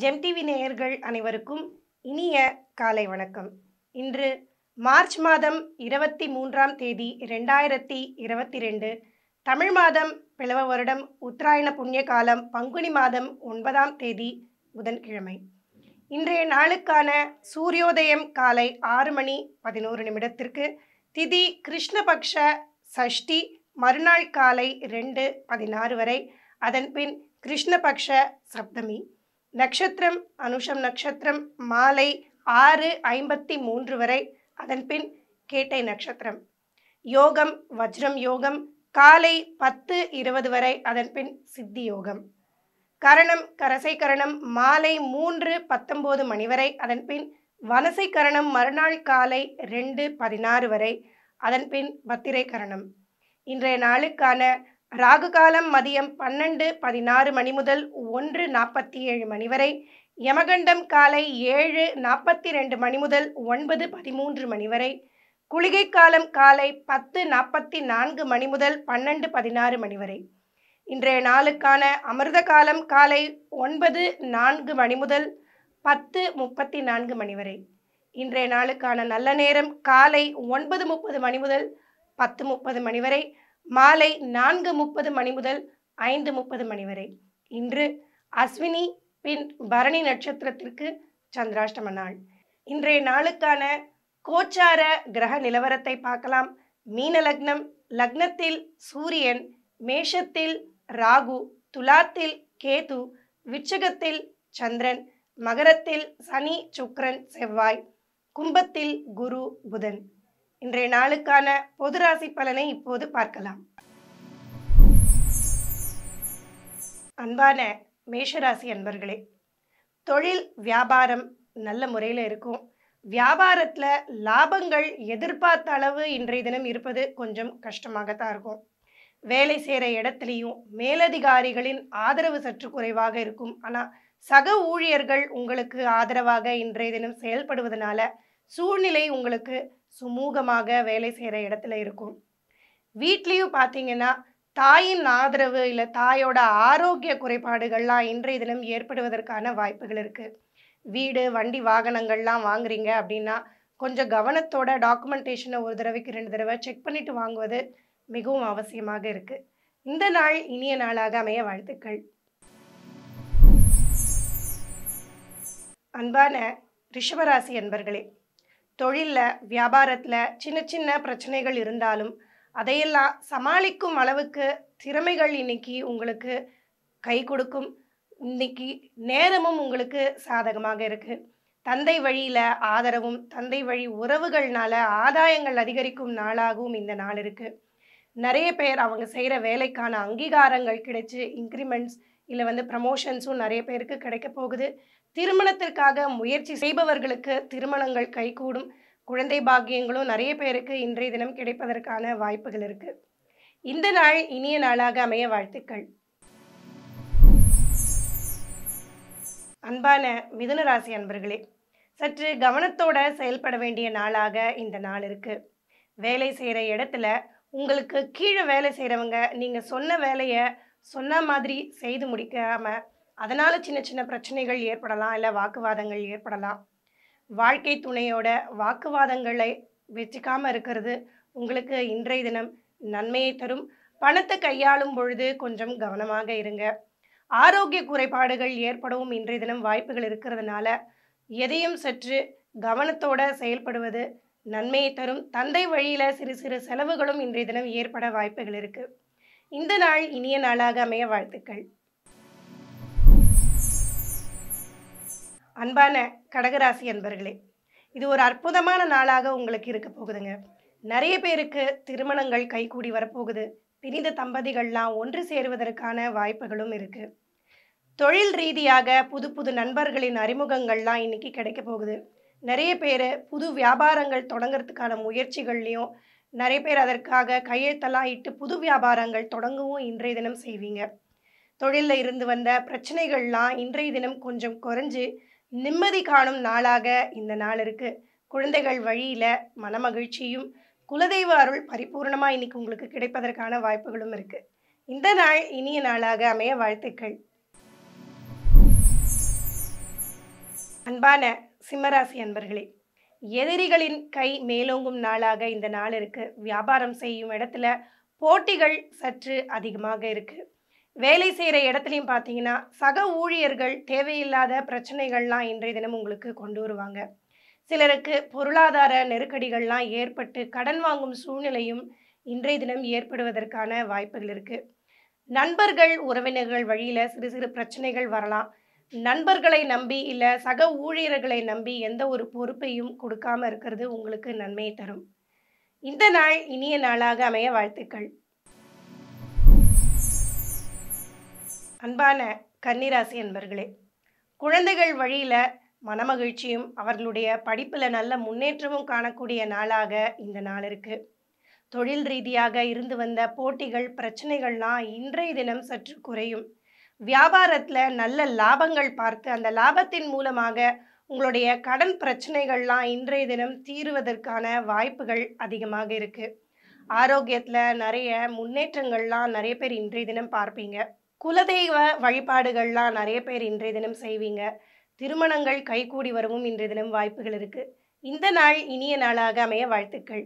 GeM TV நேயர்கள் அனைவருக்கும் இனிய காலை வணக்கம் இன்று மார்ச் மாதம் இருபத்தி மூன்றாம் தேதி ரெண்டாயிரத்தி இருபத்தி ரெண்டு தமிழ் மாதம் பிளவ வருடம் உத்தராயண புண்ணிய காலம் பங்குனி மாதம் ஒன்பதாம் தேதி புதன்கிழமை இன்றைய நாளுக்கான சூரியோதயம் காலை ஆறு மணி பதினோரு நிமிடத்திற்கு திதி கிருஷ்ணபக்ஷ சஷ்டி மறுநாள் காலை ரெண்டு பதினாறு வரை அதன் பின் கிருஷ்ணபக்ஷ சப்தமி நட்சத்திரம் அனுஷம் நட்சத்திரம் மாலை ஆறு ஐம்பத்தி மூன்று வரை அதன் பின் கேட்டை நட்சத்திரம் யோகம் வஜ்ரம் யோகம் காலை பத்து இருபது வரை அதன் பின் சித்தி யோகம் கரணம் கரசை கரணம் மாலை மூன்று பத்தொம்போது மணி வரை அதன் பின் வனசை கரணம் மறுநாள் காலை ரெண்டு பதினாறு வரை அதன் பின் பத்திரை கரணம் இன்றைய நாளுக்கான ராகு காலம் மதியம் பன்னெண்டு பதினாறு மணி முதல் ஒன்று நாற்பத்தி ஏழு மணி வரை யமகண்டம் காலை ஏழு நாற்பத்தி ரெண்டு மணி முதல் ஒன்பது பதிமூன்று மணி வரை குளிகை காலம் காலை பத்து நாற்பத்தி நான்கு மணி முதல் பன்னெண்டு பதினாறு மணி வரை இன்றைய நாளுக்கான அமிர்த காலம் காலை ஒன்பது நான்கு மணி முதல் பத்து முப்பத்தி நான்கு மணி வரை இன்றைய நாளுக்கான நல்ல நேரம் காலை ஒன்பது முப்பது மணி முதல் பத்து முப்பது மணி வரை மாலை நான்கு முப்பது மணி முதல் ஐந்து முப்பது மணி வரை இன்று அஸ்வினி பின் பரணி நட்சத்திரத்திற்கு சந்திராஷ்டம நாள் இன்றைய நாளுக்கான கோச்சார கிரக நிலவரத்தை பார்க்கலாம் மீன லக்னம் லக்னத்தில் சூரியன் மேஷத்தில் ராகு துலாத்தில் கேது விச்சகத்தில் சந்திரன் மகரத்தில் சனி சுக்கிரன் செவ்வாய் கும்பத்தில் குரு புதன் இன்றைய நாளுக்கான பொது ராசி பலனை இப்போது பார்க்கலாம் அன்பான மேஷராசி அன்பர்களே தொழில் வியாபாரம் நல்ல முறையில் இருக்கும் வியாபாரத்தில் லாபங்கள் எதிர்பார்த்த அளவு இன்றைய தினம் இருப்பது கொஞ்சம் கஷ்டமாகத்தான் இருக்கும் வேலை செய்கிற இடத்துலையும் மேலதிகாரிகளின் ஆதரவு சற்று குறைவாக இருக்கும் ஆனால் சக ஊழியர்கள் உங்களுக்கு ஆதரவாக இன்றைய தினம் செயல்படுவதனால சூழ்நிலை உங்களுக்கு சுமூகமாக வேலை செய்கிற இடத்துல இருக்கும் வீட்லேயும் பார்த்தீங்கன்னா தாயின் ஆதரவு இல்லை தாயோட ஆரோக்கிய குறைபாடுகள்லாம் இன்றைய தினம் ஏற்படுவதற்கான வாய்ப்புகள் இருக்குது வீடு வண்டி வாகனங்கள்லாம் வாங்குறீங்க அப்படின்னா கொஞ்சம் கவனத்தோட டாக்குமெண்டேஷனை ஒரு தடவைக்கு ரெண்டு தடவை செக் பண்ணிட்டு வாங்குவது மிகவும் அவசியமாக இருக்குது இந்த நாள் இனிய நாளாக அமைய வாழ்த்துக்கள் அன்பான ரிஷபராசி அன்பர்களே தொழிலில் வியாபாரத்தில் சின்ன சின்ன பிரச்சனைகள் இருந்தாலும் அதையெல்லாம் சமாளிக்கும் அளவுக்கு திறமைகள் இன்னைக்கு உங்களுக்கு கை கொடுக்கும் இன்னைக்கு நேரமும் உங்களுக்கு சாதகமாக இருக்குது தந்தை வழியில் ஆதரவும் தந்தை வழி உறவுகள்னால ஆதாயங்கள் அதிகரிக்கும் நாளாகவும் இந்த நாள் இருக்குது நிறைய பேர் அவங்க செய்கிற வேலைக்கான அங்கீகாரங்கள் கிடைச்சு இன்க்ரிமெண்ட்ஸ் இல்லை வந்து ப்ரமோஷன்ஸும் நிறைய பேருக்கு கிடைக்க போகுது திருமணத்திற்காக முயற்சி செய்பவர்களுக்கு திருமணங்கள் கைகூடும் குழந்தை பாக்கியங்களும் நிறைய பேருக்கு இன்றைய தினம் கிடைப்பதற்கான வாய்ப்புகள் இருக்கு இந்த நாள் இனிய நாளாக அமைய வாழ்த்துக்கள் அன்பான மிதுன ராசி அன்பர்களே சற்று கவனத்தோட செயல்பட வேண்டிய நாளாக இந்த நாள் இருக்கு வேலை செய்கிற இடத்துல உங்களுக்கு கீழே வேலை செய்கிறவங்க நீங்கள் சொன்ன வேலையை சொன்ன மாதிரி செய்து முடிக்காமல் அதனால் சின்ன சின்ன பிரச்சனைகள் ஏற்படலாம் இல்லை வாக்குவாதங்கள் ஏற்படலாம் வாழ்க்கை துணையோட வாக்குவாதங்களை வச்சுக்காமல் இருக்கிறது உங்களுக்கு இன்றைய தினம் நன்மையை தரும் பணத்தை கையாளும் பொழுது கொஞ்சம் கவனமாக இருங்க ஆரோக்கிய குறைபாடுகள் ஏற்படவும் இன்றைய தினம் வாய்ப்புகள் இருக்கிறதுனால எதையும் சற்று கவனத்தோட செயல்படுவது நன்மையை தரும் தந்தை வழியில் சிறு சிறு செலவுகளும் இன்றைய தினம் ஏற்பட வாய்ப்புகள் இருக்கு இந்த நாள் இனிய நாளாக அமைய வாழ்த்துக்கள் அன்பான கடகராசி அன்பர்களே இது ஒரு அற்புதமான நாளாக உங்களுக்கு இருக்க போகுதுங்க நிறைய பேருக்கு திருமணங்கள் கைகூடி வரப்போகுது பிரிந்த தம்பதிகள்லாம் ஒன்று சேருவதற்கான வாய்ப்புகளும் இருக்கு தொழில் ரீதியாக புது புது நண்பர்களின் அறிமுகங்கள்லாம் இன்னைக்கு கிடைக்க போகுது நிறைய பேர் புது வியாபாரங்கள் தொடங்கிறதுக்கான முயற்சிகள்லையும் நிறைய பேர் அதற்காக கையெழுத்தெல்லாம் இட்டு புது வியாபாரங்கள் தொடங்கவும் இன்றைய தினம் செய்வீங்க தொழிலில் இருந்து வந்த பிரச்சனைகள்லாம் இன்றைய தினம் கொஞ்சம் குறைஞ்சு நிம்மதி காணும் நாளாக இந்த நாள் இருக்கு குழந்தைகள் வழியில மனமகிழ்ச்சியும் குலதெய்வ அருள் பரிபூர்ணமாக இன்னைக்கு உங்களுக்கு கிடைப்பதற்கான வாய்ப்புகளும் இருக்கு இந்த நாள் இனிய நாளாக அமைய வாழ்த்துக்கள் அன்பான சிம்மராசி அன்பர்களே எதிரிகளின் கை மேலோங்கும் நாளாக இந்த நாள் இருக்கு வியாபாரம் செய்யும் இடத்துல போட்டிகள் சற்று அதிகமாக இருக்கு வேலை செய்கிற இடத்துலையும் பார்த்தீங்கன்னா சக ஊழியர்கள் தேவையில்லாத பிரச்சனைகள்லாம் இன்றைய தினம் உங்களுக்கு கொண்டு வருவாங்க சிலருக்கு பொருளாதார நெருக்கடிகள்லாம் ஏற்பட்டு கடன் வாங்கும் சூழ்நிலையும் இன்றைய தினம் ஏற்படுவதற்கான வாய்ப்புகள் இருக்கு நண்பர்கள் உறவினர்கள் வழியில சிறு சிறு பிரச்சனைகள் வரலாம் நண்பர்களை நம்பி இல்லை சக ஊழியர்களை நம்பி எந்த ஒரு பொறுப்பையும் கொடுக்காம இருக்கிறது உங்களுக்கு நன்மையை தரும் இந்த நாள் இனிய நாளாக அமைய வாழ்த்துக்கள் அன்பான கன்னிராசி அன்பர்களே குழந்தைகள் வழியில மனமகிழ்ச்சியும் அவர்களுடைய படிப்பில் நல்ல முன்னேற்றமும் காணக்கூடிய நாளாக இந்த நாள் இருக்கு தொழில் ரீதியாக இருந்து வந்த போட்டிகள் பிரச்சனைகள்லாம் இன்றைய தினம் சற்று குறையும் வியாபாரத்தில் நல்ல லாபங்கள் பார்த்து அந்த லாபத்தின் மூலமாக உங்களுடைய கடன் பிரச்சனைகள்லாம் இன்றைய தினம் தீருவதற்கான வாய்ப்புகள் அதிகமாக இருக்கு ஆரோக்கியத்தில் நிறைய முன்னேற்றங்கள்லாம் நிறைய பேர் இன்றைய தினம் பார்ப்பீங்க குலதெய்வ வழிபாடுகள்லாம் நிறைய பேர் இன்றைய தினம் செய்வீங்க திருமணங்கள் கைகூடி வரவும் இன்றைய தினம் வாய்ப்புகள் இருக்கு இந்த நாள் இனிய நாளாக அமைய வாழ்த்துக்கள்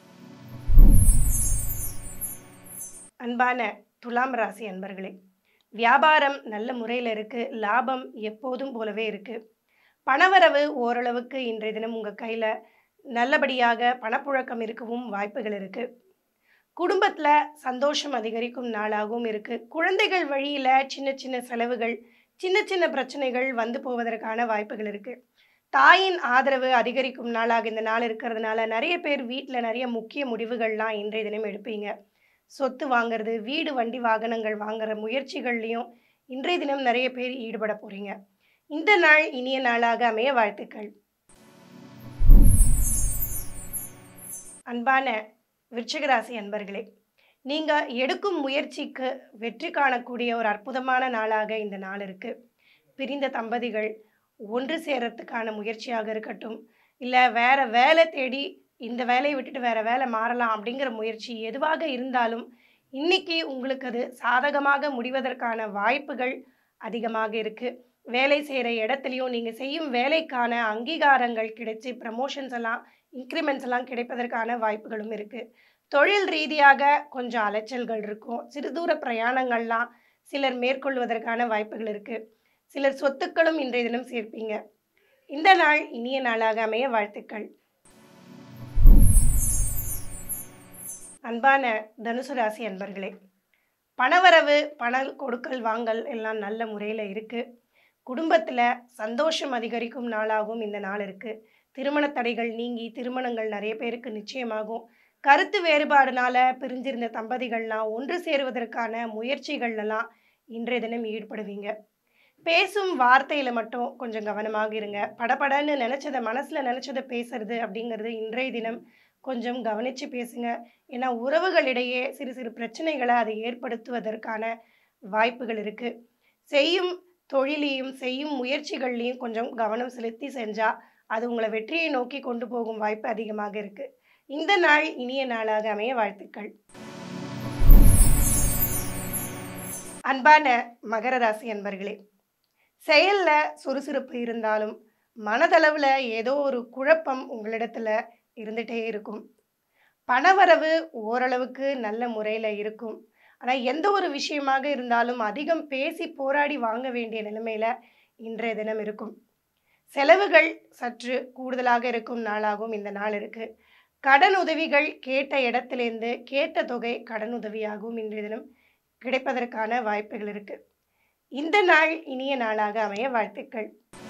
அன்பான துலாம் ராசி அன்பர்களே வியாபாரம் நல்ல முறையில் இருக்கு லாபம் எப்போதும் போலவே இருக்கு பணவரவு ஓரளவுக்கு இன்றைய தினம் உங்கள் கையில் நல்லபடியாக பணப்புழக்கம் இருக்கவும் வாய்ப்புகள் இருக்கு குடும்பத்தில் சந்தோஷம் அதிகரிக்கும் நாளாகவும் இருக்கு குழந்தைகள் வழியில் சின்ன சின்ன செலவுகள் சின்ன சின்ன பிரச்சனைகள் வந்து போவதற்கான வாய்ப்புகள் இருக்கு தாயின் ஆதரவு அதிகரிக்கும் நாளாக இந்த நாள் இருக்கிறதுனால நிறைய பேர் வீட்டில் நிறைய முக்கிய முடிவுகள்லாம் இன்றைய தினம் எடுப்பீங்க சொத்து வாங்குறது வீடு வண்டி வாகனங்கள் வாங்குற முயற்சிகள்லையும் இன்றைய தினம் நிறைய பேர் ஈடுபட போறீங்க இந்த நாள் இனிய நாளாக அமைய வாழ்த்துக்கள் அன்பான விருச்சிகராசி அன்பர்களே நீங்க எடுக்கும் முயற்சிக்கு வெற்றி காணக்கூடிய ஒரு அற்புதமான நாளாக இந்த நாள் இருக்கு பிரிந்த தம்பதிகள் ஒன்று சேரத்துக்கான முயற்சியாக இருக்கட்டும் இல்லை வேற வேலை தேடி இந்த வேலையை விட்டுட்டு வேற வேலை மாறலாம் அப்படிங்கிற முயற்சி எதுவாக இருந்தாலும் இன்னைக்கு உங்களுக்கு அது சாதகமாக முடிவதற்கான வாய்ப்புகள் அதிகமாக இருக்கு வேலை செய்கிற இடத்துலையும் நீங்கள் செய்யும் வேலைக்கான அங்கீகாரங்கள் கிடைச்சி ப்ரமோஷன்ஸ் எல்லாம் இன்க்ரிமெண்ட்ஸ் எல்லாம் கிடைப்பதற்கான வாய்ப்புகளும் இருக்கு தொழில் ரீதியாக கொஞ்சம் அலைச்சல்கள் இருக்கும் சிறு தூர பிரயாணங்கள்லாம் சிலர் மேற்கொள்வதற்கான வாய்ப்புகள் இருக்கு சிலர் சொத்துக்களும் இன்றைய தினம் சேர்ப்பீங்க இந்த நாள் இனிய நாளாக அமைய வாழ்த்துக்கள் அன்பான தனுசு ராசி அன்பர்களே பணவரவு பண கொடுக்கல் வாங்கல் எல்லாம் நல்ல முறையில் இருக்கு குடும்பத்தில் சந்தோஷம் அதிகரிக்கும் நாளாகவும் இந்த நாள் இருக்கு திருமண தடைகள் நீங்கி திருமணங்கள் நிறைய பேருக்கு நிச்சயமாகும் கருத்து வேறுபாடுனால பிரிஞ்சிருந்த தம்பதிகள்லாம் ஒன்று சேருவதற்கான முயற்சிகள்லாம் இன்றைய தினம் ஈடுபடுவீங்க பேசும் வார்த்தையில மட்டும் கொஞ்சம் கவனமாக இருங்க படபடன்னு நினைச்சதை மனசுல நினைச்சதை பேசுறது அப்படிங்கிறது இன்றைய தினம் கொஞ்சம் கவனிச்சு பேசுங்க ஏன்னா உறவுகளிடையே சிறு சிறு பிரச்சனைகளை அது ஏற்படுத்துவதற்கான வாய்ப்புகள் இருக்கு செய்யும் தொழிலையும் செய்யும் முயற்சிகள்லையும் கொஞ்சம் கவனம் செலுத்தி செஞ்சா அது உங்களை வெற்றியை நோக்கி கொண்டு போகும் வாய்ப்பு அதிகமாக இருக்கு இந்த நாள் இனிய நாளாக அமைய வாழ்த்துக்கள் அன்பான மகர ராசி அன்பர்களே செயல்ல சுறுசுறுப்பு இருந்தாலும் மனதளவில் ஏதோ ஒரு குழப்பம் உங்களிடத்துல இருந்துட்டே இருக்கும் பணவரவு ஓரளவுக்கு நல்ல முறையில் இருக்கும் ஆனால் எந்த ஒரு விஷயமாக இருந்தாலும் அதிகம் பேசி போராடி வாங்க வேண்டிய நிலைமையில இன்றைய தினம் இருக்கும் செலவுகள் சற்று கூடுதலாக இருக்கும் நாளாகவும் இந்த நாள் இருக்கு கடன் உதவிகள் கேட்ட இடத்திலிருந்து கேட்ட தொகை கடன் உதவியாகவும் இன்றைய தினம் கிடைப்பதற்கான வாய்ப்புகள் இருக்கு இந்த நாள் இனிய நாளாக அமைய வாழ்த்துக்கள்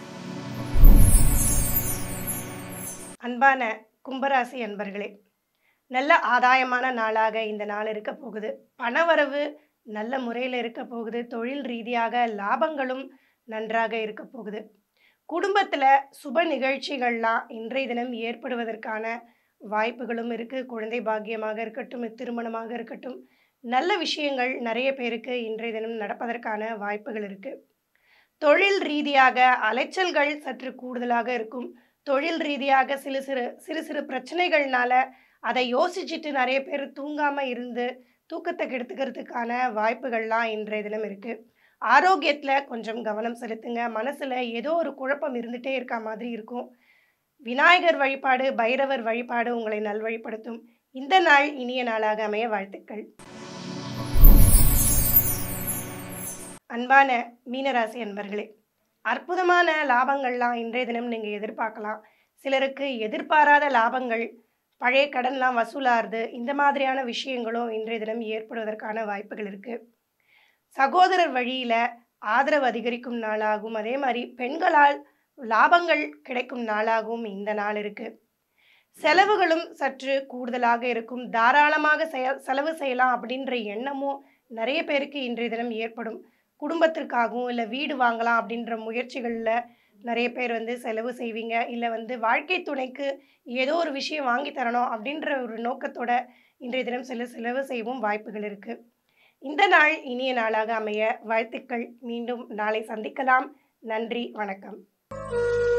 அன்பான கும்பராசி அன்பர்களே நல்ல ஆதாயமான நாளாக இந்த நாள் இருக்க போகுது பணவரவு நல்ல முறையில் இருக்க போகுது தொழில் ரீதியாக லாபங்களும் நன்றாக இருக்க போகுது குடும்பத்தில் சுப நிகழ்ச்சிகள்லாம் இன்றைய தினம் ஏற்படுவதற்கான வாய்ப்புகளும் இருக்கு குழந்தை பாக்கியமாக இருக்கட்டும் திருமணமாக இருக்கட்டும் நல்ல விஷயங்கள் நிறைய பேருக்கு இன்றைய தினம் நடப்பதற்கான வாய்ப்புகள் இருக்கு தொழில் ரீதியாக அலைச்சல்கள் சற்று கூடுதலாக இருக்கும் தொழில் ரீதியாக சிறு சிறு சிறு சிறு பிரச்சனைகள்னால அதை யோசிச்சுட்டு நிறைய பேர் தூங்காம இருந்து தூக்கத்தை கெடுத்துக்கிறதுக்கான வாய்ப்புகள்லாம் இன்றைய தினம் இருக்கு ஆரோக்கியத்தில் கொஞ்சம் கவனம் செலுத்துங்க மனசில் ஏதோ ஒரு குழப்பம் இருந்துகிட்டே இருக்க மாதிரி இருக்கும் விநாயகர் வழிபாடு பைரவர் வழிபாடு உங்களை நல்வழிப்படுத்தும் இந்த நாள் இனிய நாளாக அமைய வாழ்த்துக்கள் அன்பான மீனராசி அன்பர்களே அற்புதமான லாபங்கள்லாம் இன்றைய தினம் நீங்கள் எதிர்பார்க்கலாம் சிலருக்கு எதிர்பாராத லாபங்கள் பழைய கடன்லாம் வசூலாகிறது இந்த மாதிரியான விஷயங்களும் இன்றைய தினம் ஏற்படுவதற்கான வாய்ப்புகள் இருக்குது சகோதரர் வழியில் ஆதரவு அதிகரிக்கும் நாளாகும் அதே மாதிரி பெண்களால் லாபங்கள் கிடைக்கும் நாளாகவும் இந்த நாள் இருக்குது செலவுகளும் சற்று கூடுதலாக இருக்கும் தாராளமாக செய செலவு செய்யலாம் அப்படின்ற எண்ணமும் நிறைய பேருக்கு இன்றைய தினம் ஏற்படும் குடும்பத்திற்காகவும் இல்லை வீடு வாங்கலாம் அப்படின்ற முயற்சிகளில் நிறைய பேர் வந்து செலவு செய்வீங்க இல்லை வந்து வாழ்க்கை துணைக்கு ஏதோ ஒரு விஷயம் வாங்கி தரணும் அப்படின்ற ஒரு நோக்கத்தோட இன்றைய தினம் சில செலவு செய்யவும் வாய்ப்புகள் இருக்குது இந்த நாள் இனிய நாளாக அமைய வாழ்த்துக்கள் மீண்டும் நாளை சந்திக்கலாம் நன்றி வணக்கம்